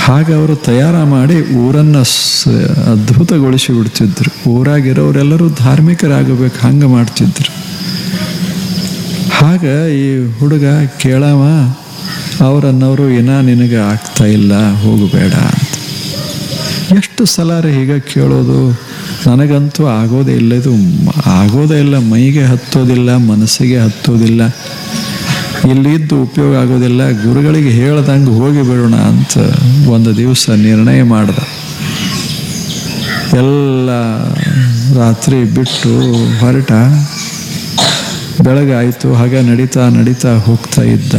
ಹಾಗೆ ಅವರು ತಯಾರ ಮಾಡಿ ಊರನ್ನು ಸ ಅದ್ಭುತಗೊಳಿಸಿ ಬಿಡ್ತಿದ್ರು ಊರಾಗಿರೋರೆಲ್ಲರೂ ಧಾರ್ಮಿಕರಾಗಬೇಕು ಹಂಗೆ ಮಾಡ್ತಿದ್ರು ಆಗ ಈ ಹುಡುಗ ಕೇಳವ ಅವರನ್ನವರು ಇನ್ನ ನಿನಗೆ ಆಗ್ತಾ ಇಲ್ಲ ಹೋಗಬೇಡ ಅಂತ ಎಷ್ಟು ಸಲ ರೀ ಹೀಗೆ ಕೇಳೋದು ನನಗಂತೂ ಆಗೋದೇ ಇಲ್ಲ ಇದು ಮ- ಆಗೋದೇ ಇಲ್ಲ ಮೈಗೆ ಹತ್ತೋದಿಲ್ಲ ಮನಸ್ಸಿಗೆ ಹತ್ತೋದಿಲ್ಲ ಇಲ್ಲಿದ್ದು ಉಪಯೋಗ ಆಗೋದಿಲ್ಲ ಗುರುಗಳಿಗೆ ಹೇಳ್ದಂಗೆ ಹೋಗಿ ಬಿಡೋಣ ಅಂತ ಒಂದು ದಿವಸ ನಿರ್ಣಯ ಮಾಡ್ದ ಎಲ್ಲ ರಾತ್ರಿ ಬಿಟ್ಟು ಹೊರಟ ಬೆಳಗಾಯಿತು ಹಾಗೆ ನಡೀತಾ ನಡೀತಾ ಹೋಗ್ತಾ ಇದ್ದ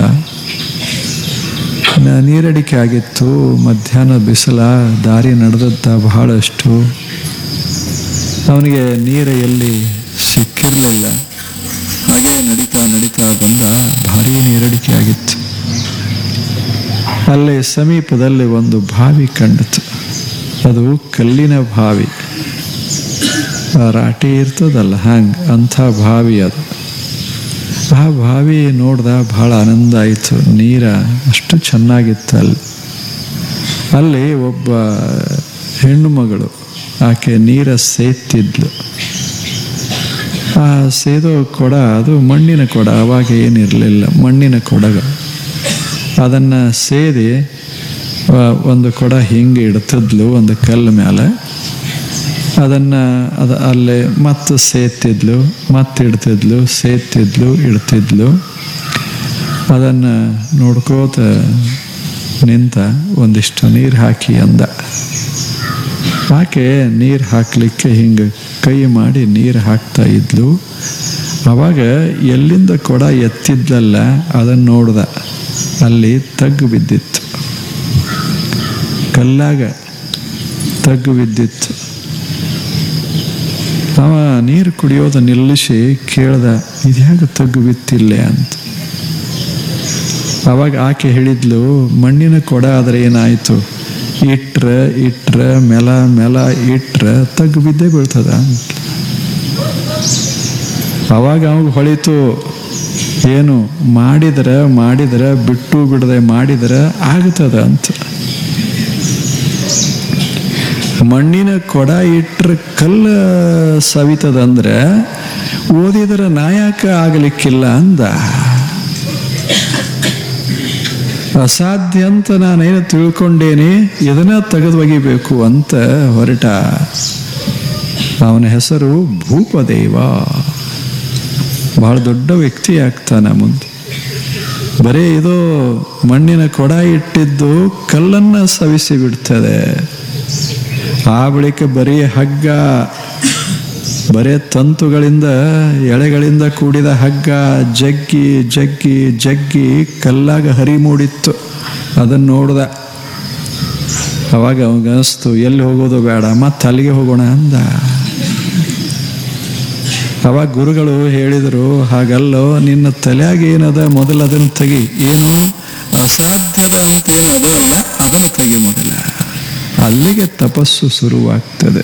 ನ- ನೀರಡಿಕೆ ಆಗಿತ್ತು ಮಧ್ಯಾಹ್ನ ಬಿಸಿಲ ದಾರಿ ನಡೆದದ್ದ ಬಹಳಷ್ಟು ಅವನಿಗೆ ನೀರು ಎಲ್ಲಿ ಸಿಕ್ಕಿರಲಿಲ್ಲ ಹಾಗೆ ನಡೀತಾ ನಡೀತಾ ಬಂದ ಭಾರಿ ನೀರಡಿಕೆ ಆಗಿತ್ತು ಅಲ್ಲಿ ಸಮೀಪದಲ್ಲಿ ಒಂದು ಬಾವಿ ಕಂಡಿತು ಅದು ಕಲ್ಲಿನ ಬಾವಿ ಆ ರಾಟಿ ಇರ್ತದಲ್ಲ ಹಂಗೆ ಅಂಥ ಬಾವಿ ಅದು ಆ ಬಾವಿ ನೋಡ್ದ ಬಹಳ ಆನಂದ ಆಯಿತು ನೀರ ಅಷ್ಟು ಚೆನ್ನಾಗಿತ್ತು ಅಲ್ಲಿ ಅಲ್ಲಿ ಒಬ್ಬ ಹೆಣ್ಣು ಮಗಳು ಆಕೆ ನೀರ ಸೇತ್ತಿದ್ಲು ಆ ಸೇದೋ ಕೊಡ ಅದು ಮಣ್ಣಿನ ಕೊಡ ಅವಾಗ ಏನಿರಲಿಲ್ಲ ಮಣ್ಣಿನ ಕೊಡಗ ಅದನ್ನು ಸೇದಿ ಆ, ಒಂದು ಕೊಡ ಹಿಂಗೆ ಇಡ್ತಿದ್ಲು ಒಂದು ಕಲ್ಲು ಮೇಲೆ ಅದನ್ನು ಅದು ಅಲ್ಲೇ ಮತ್ತೆ ಸೇತಿದ್ಲು ಮತ್ತೆ ಇಡ್ತಿದ್ಲು ಸೇತಿದ್ಲು ಇಡ್ತಿದ್ಲು ಅದನ್ನು ನೋಡ್ಕೋತ ನಿಂತ ಒಂದಿಷ್ಟು ನೀರು ಹಾಕಿ ಅಂದ ಆಕೆ ನೀರು ಹಾಕಲಿಕ್ಕೆ ಹಿಂಗೆ ಕೈ ಮಾಡಿ ನೀರು ಹಾಕ್ತಾ ಇದ್ಲು ಅವಾಗ ಎಲ್ಲಿಂದ ಕೊಡ ಎತ್ತಿದ್ಲಲ್ಲ ಅದನ್ನು ನೋಡ್ದ ಅಲ್ಲಿ ತಗ್ಗು ಬಿದ್ದಿತ್ತು ಕಲ್ಲಾಗ ತಗ್ಗು ಬಿದ್ದಿತ್ತು ಅವ ನೀರು ಕುಡಿಯೋದು ನಿಲ್ಲಿಸಿ ಕೇಳ್ದ ಇದ್ಯಾಗ ತಗ್ಗು ಬಿತ್ತಿಲ್ಲೇ ಅಂತ ಅವಾಗ ಆಕೆ ಹೇಳಿದ್ಲು ಮಣ್ಣಿನ ಕೊಡ ಆದರೆ ಏನಾಯಿತು ಇಟ್ರ ಇಟ್ರ ಮೆಲ ಮೆಲ ಇಟ್ರ ತಗ್ಗು ಬಿದ್ದೇ ಬೀಳ್ತದ ಅಂತ ಅವಾಗ ಅವಾಗ ಹೊಳಿತು ಏನು ಮಾಡಿದ್ರೆ ಮಾಡಿದ್ರೆ ಬಿಟ್ಟು ಬಿಡದೆ ಮಾಡಿದ್ರೆ ಆಗ್ತದ ಅಂತ ಮಣ್ಣಿನ ಕೊಡ ಇಟ್ರ ಕಲ್ಲ ಸವಿತದಂದ್ರೆ ಓದಿದ್ರೆ ನಾಯಕ ಆಗಲಿಕ್ಕಿಲ್ಲ ಅಂದ ಅಸಾಧ್ಯ ಅಂತ ನಾನೇನು ತಿಳ್ಕೊಂಡೇನೆ ಇದನ್ನ ತೆಗೆದು ಒಗಿಬೇಕು ಅಂತ ಹೊರಟ ಅವನ ಹೆಸರು ಭೂಪದೇವ ಬಹಳ ದೊಡ್ಡ ವ್ಯಕ್ತಿ ಆಗ್ತಾನ ಮುಂದೆ ಬರೀ ಇದು ಮಣ್ಣಿನ ಕೊಡ ಇಟ್ಟಿದ್ದು ಕಲ್ಲನ್ನ ಸವಿಸಿ ಬಿಡ್ತದೆ ಆ ಬಳಿಕ ಬರೀ ಹಗ್ಗ ಬರೇ ತಂತುಗಳಿಂದ ಎಳೆಗಳಿಂದ ಕೂಡಿದ ಹಗ್ಗ ಜಗ್ಗಿ ಜಗ್ಗಿ ಜಗ್ಗಿ ಕಲ್ಲಾಗ ಹರಿ ಮೂಡಿತ್ತು ಅದನ್ನು ನೋಡ್ದ ಅವಾಗ ಅವಾಗ ಅನಿಸ್ತು ಎಲ್ಲಿ ಹೋಗೋದು ಬೇಡ ಮತ್ತೆ ಅಲ್ಲಿಗೆ ಹೋಗೋಣ ಅಂದ ಅವಾಗ ಗುರುಗಳು ಹೇಳಿದರು ಹಾಗಲ್ಲೋ ನಿನ್ನ ತಲೆಯಾಗ ಏನದ ಮೊದಲು ಅದನ್ನು ತೆಗಿ ಏನು ಅಸಾಧ್ಯದ ಅಂತ ಏನು ಅದು ಅಲ್ಲ ಅದನ್ನು ತೆಗಿ ಮೊದಲ ಅಲ್ಲಿಗೆ ತಪಸ್ಸು ಶುರುವಾಗ್ತದೆ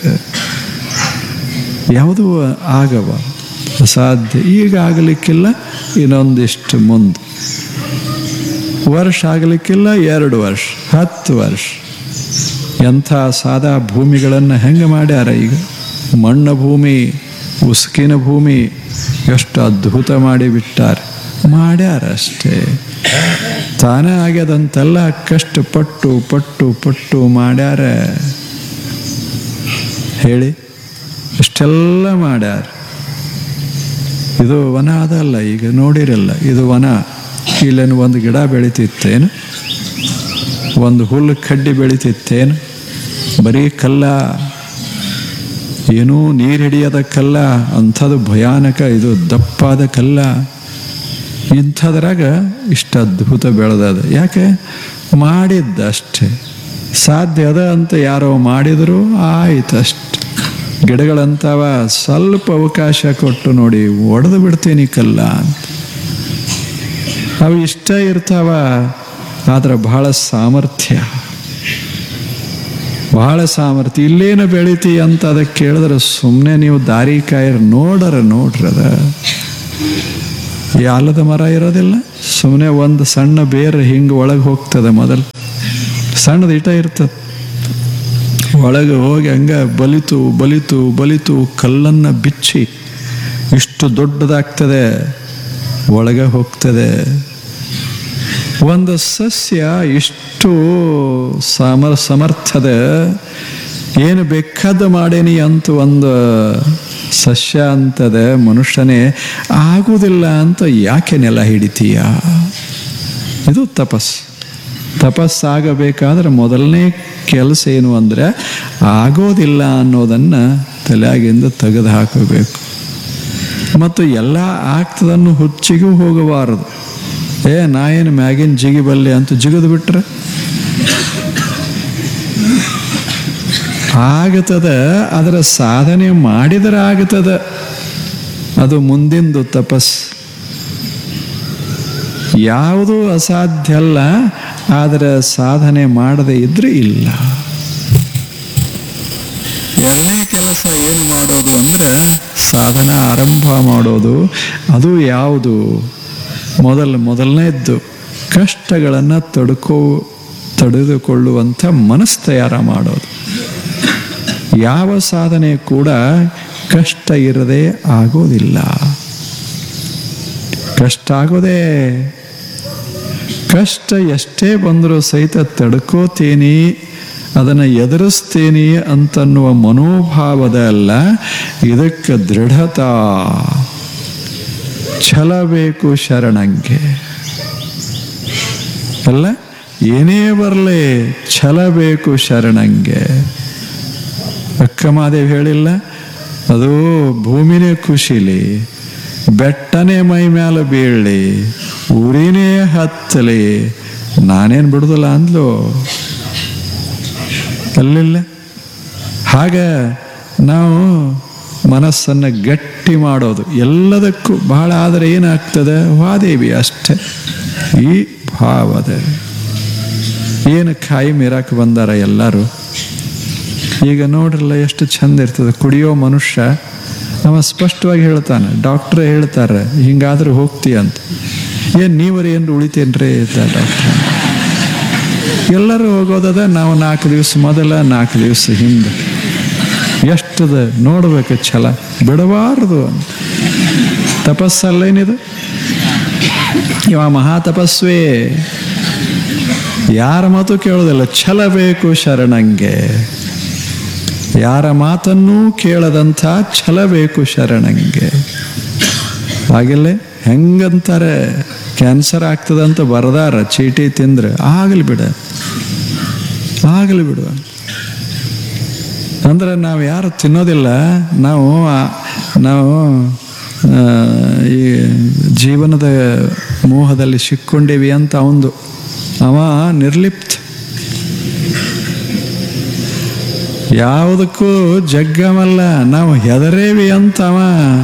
ಯಾವುದು ಆಗವ ಅಸಾಧ್ಯ ಈಗ ಆಗಲಿಕ್ಕಿಲ್ಲ ಇನ್ನೊಂದಿಷ್ಟು ಮುಂದೆ ವರ್ಷ ಆಗಲಿಕ್ಕಿಲ್ಲ ಎರಡು ವರ್ಷ ಹತ್ತು ವರ್ಷ ಎಂಥ ಸಾದಾ ಭೂಮಿಗಳನ್ನು ಹೆಂಗೆ ಮಾಡ್ಯಾರ ಈಗ ಮಣ್ಣ ಭೂಮಿ ಉಸುಕಿನ ಭೂಮಿ ಎಷ್ಟು ಅದ್ಭುತ ಮಾಡಿ ಬಿಟ್ಟಾರೆ ಮಾಡ್ಯಾರ ಅಷ್ಟೇ ತಾನೇ ಆಗ್ಯದಂತೆಲ್ಲ ಕಷ್ಟಪಟ್ಟು ಪಟ್ಟು ಪಟ್ಟು ಮಾಡ್ಯಾರ ಹೇಳಿ ಇಷ್ಟೆಲ್ಲ ಮಾಡ್ಯಾರ ಇದು ವನ ಅದಲ್ಲ ಈಗ ನೋಡಿರಲ್ಲ ಇದು ವನ ಇಲ್ಲೇನು ಒಂದು ಗಿಡ ಬೆಳಿತಿತ್ತೇನು ಒಂದು ಹುಲ್ಲು ಕಡ್ಡಿ ಬೆಳಿತಿತ್ತೇನು ಬರೀ ಕಲ್ಲ ಏನೂ ನೀರು ಹಿಡಿಯದ ಕಲ್ಲ ಅಂಥದ್ದು ಭಯಾನಕ ಇದು ದಪ್ಪಾದ ಕಲ್ಲ ಇಂಥದ್ರಾಗ ಇಷ್ಟು ಅದ್ಭುತ ಬೆಳೆದದ ಯಾಕೆ ಮಾಡಿದ್ದ ಅಷ್ಟೇ ಸಾಧ್ಯ ಅದ ಅಂತ ಯಾರೋ ಮಾಡಿದ್ರು ಆಯ್ತು ಅಷ್ಟೆ ಗಿಡಗಳಂತವ ಸ್ವಲ್ಪ ಅವಕಾಶ ಕೊಟ್ಟು ನೋಡಿ ಒಡೆದು ಬಿಡ್ತೀನಿ ಕಲ್ಲ ಅಂತ ಅವು ಇಷ್ಟ ಇರ್ತಾವ ಆದ್ರೆ ಬಹಳ ಸಾಮರ್ಥ್ಯ ಬಹಳ ಸಾಮರ್ಥ್ಯ ಇಲ್ಲೇನು ಬೆಳಿತಿ ಅಂತ ಅದಕ್ಕೆ ಕೇಳಿದ್ರೆ ಸುಮ್ಮನೆ ನೀವು ದಾರಿ ಕಾಯರ್ ನೋಡರ ನೋಡ್ರದ ಈ ಆಲದ ಮರ ಇರೋದಿಲ್ಲ ಸುಮ್ಮನೆ ಒಂದು ಸಣ್ಣ ಬೇರು ಹಿಂಗೆ ಒಳಗೆ ಹೋಗ್ತದೆ ಮೊದಲು ಸಣ್ಣದು ಇಟ ಇರ್ತದೆ ಒಳಗೆ ಹೋಗಿ ಹಂಗ ಬಲಿತು ಬಲಿತು ಬಲಿತು ಕಲ್ಲನ್ನು ಬಿಚ್ಚಿ ಇಷ್ಟು ದೊಡ್ಡದಾಗ್ತದೆ ಒಳಗೆ ಹೋಗ್ತದೆ ಒಂದು ಸಸ್ಯ ಇಷ್ಟು ಸಮರ್ ಸಮರ್ಥದ ಏನು ಬೇಕಾದ ಮಾಡೇನಿ ಅಂತ ಒಂದು ಸಸ್ಯ ಅಂತದೆ ಮನುಷ್ಯನೇ ಆಗುವುದಿಲ್ಲ ಅಂತ ಯಾಕೆ ನೆಲ ಹಿಡಿತೀಯ ಇದು ತಪಸ್ ತಪಸ್ಸಾಗಬೇಕಾದ್ರೆ ಮೊದಲನೇ ಕೆಲಸ ಏನು ಅಂದರೆ ಆಗೋದಿಲ್ಲ ಅನ್ನೋದನ್ನು ತಲೆಯಾಗಿಂದ ತೆಗೆದು ಹಾಕಬೇಕು ಮತ್ತು ಎಲ್ಲ ಆಗ್ತದನ್ನು ಹುಚ್ಚಿಗೂ ಹೋಗಬಾರದು ಏ ನಾ ಏನು ಮ್ಯಾಗಿನ ಜಿಗಿಬಲ್ಲೆ ಅಂತ ಜಿಗಿದು ಬಿಟ್ರೆ ಆಗತದ ಅದರ ಸಾಧನೆ ಮಾಡಿದರೆ ಆಗತದ ಅದು ಮುಂದಿಂದು ತಪಸ್ ಯಾವುದೂ ಅಸಾಧ್ಯ ಅಲ್ಲ ಆದರೆ ಸಾಧನೆ ಮಾಡದೇ ಇದ್ರೆ ಇಲ್ಲ ಎರಡನೇ ಕೆಲಸ ಏನು ಮಾಡೋದು ಅಂದರೆ ಸಾಧನ ಆರಂಭ ಮಾಡೋದು ಅದು ಯಾವುದು ಮೊದಲ ಮೊದಲನೇದ್ದು ಕಷ್ಟಗಳನ್ನು ತಡ್ಕೋ ತಡೆದುಕೊಳ್ಳುವಂಥ ಮನಸ್ಸು ತಯಾರ ಮಾಡೋದು ಯಾವ ಸಾಧನೆ ಕೂಡ ಕಷ್ಟ ಇರದೆ ಆಗೋದಿಲ್ಲ ಕಷ್ಟ ಆಗೋದೇ ಕಷ್ಟ ಎಷ್ಟೇ ಬಂದರೂ ಸಹಿತ ತಡ್ಕೋತೀನಿ ಅದನ್ನು ಎದುರಿಸ್ತೀನಿ ಅಂತನ್ನುವ ಮನೋಭಾವದ ಅಲ್ಲ ಇದಕ್ಕೆ ದೃಢತಾ ಛಲ ಬೇಕು ಶರಣಂಗೆ ಅಲ್ಲ ಏನೇ ಬರಲಿ ಛಲ ಬೇಕು ಶರಣಂಗೆ ಅಕ್ಕಮಾದೇವಿ ಹೇಳಿಲ್ಲ ಅದು ಭೂಮಿನೇ ಖುಷಿಲಿ ಬೆಟ್ಟನೇ ಮೈ ಮ್ಯಾಲ ಬೀಳಲಿ ಊರಿನೇ ಹತ್ತಲಿ ನಾನೇನು ಬಿಡುದಿಲ್ಲ ಅಂದ್ಲು ಅಲ್ಲಿಲ್ಲ ಹಾಗ ನಾವು ಮನಸ್ಸನ್ನು ಗಟ್ಟಿ ಮಾಡೋದು ಎಲ್ಲದಕ್ಕೂ ಬಹಳ ಆದರೆ ಏನಾಗ್ತದೆ ವಾದೇವಿ ಅಷ್ಟೆ ಈ ಭಾವದ ಏನು ಕಾಯಿ ಮೀರಾಕ ಬಂದಾರ ಎಲ್ಲರೂ ಈಗ ನೋಡ್ರಲ್ಲ ಎಷ್ಟು ಚಂದ ಇರ್ತದೆ ಕುಡಿಯೋ ಮನುಷ್ಯ ಅವ ಸ್ಪಷ್ಟವಾಗಿ ಹೇಳ್ತಾನೆ ಡಾಕ್ಟ್ರೇ ಹೇಳ್ತಾರೆ ಹಿಂಗಾದ್ರೆ ಹೋಗ್ತೀಯ ಅಂತ ಏನು ನೀವರ ಏನು ಉಳಿತೇನ್ರಿ ಡಾಕ್ಟ್ರ್ ಎಲ್ಲರೂ ಹೋಗೋದದ ನಾವು ನಾಲ್ಕು ದಿವಸ ಮೊದಲ ನಾಲ್ಕು ದಿವಸ ಹಿಂದೆ ಎಷ್ಟದ ನೋಡ್ಬೇಕು ಛಲ ಬಿಡಬಾರದು ಅಂತ ತಪಸ್ಸಲ್ಲೇನಿದು ಇವ ಮಹಾ ತಪಸ್ವೇ ಯಾರ ಮಾತು ಕೇಳೋದಿಲ್ಲ ಛಲ ಬೇಕು ಶರಣಂಗೆ ಯಾರ ಮಾತನ್ನೂ ಕೇಳದಂಥ ಛಲ ಬೇಕು ಶರಣಂಗೆ ಹಾಗೆಲ್ಲೇ ಹೆಂಗಂತಾರೆ ಕ್ಯಾನ್ಸರ್ ಆಗ್ತದಂತ ಬರದಾರ ಚೀಟಿ ತಿಂದ್ರೆ ಆಗಲಿ ಬಿಡ ಆಗಲಿ ಬಿಡು ಅಂದ್ರೆ ನಾವು ಯಾರು ತಿನ್ನೋದಿಲ್ಲ ನಾವು ನಾವು ಈ ಜೀವನದ ಮೋಹದಲ್ಲಿ ಸಿಕ್ಕೊಂಡೇವಿ ಅಂತ ಅವಂದು ಅವ ನಿರ್ಲಿಪ್ತ ಯಾವುದಕ್ಕೂ ಜಗ್ಗಮಲ್ಲ ನಾವು ಹೆದರೇವಿ ಅಂತವ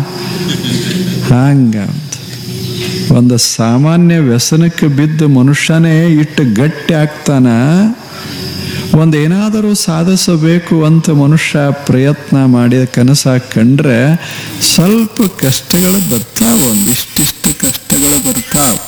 ಹಂಗ ಒಂದು ಸಾಮಾನ್ಯ ವ್ಯಸನಕ್ಕೆ ಬಿದ್ದು ಮನುಷ್ಯನೇ ಇಟ್ಟು ಗಟ್ಟಿ ಆಗ್ತಾನ ಒಂದು ಏನಾದರೂ ಸಾಧಿಸಬೇಕು ಅಂತ ಮನುಷ್ಯ ಪ್ರಯತ್ನ ಮಾಡಿ ಕನಸ ಕಂಡ್ರೆ ಸ್ವಲ್ಪ ಕಷ್ಟಗಳು ಬರ್ತಾವ ಒಂದಿಷ್ಟಿಷ್ಟು ಕಷ್ಟಗಳು ಬರ್ತಾವ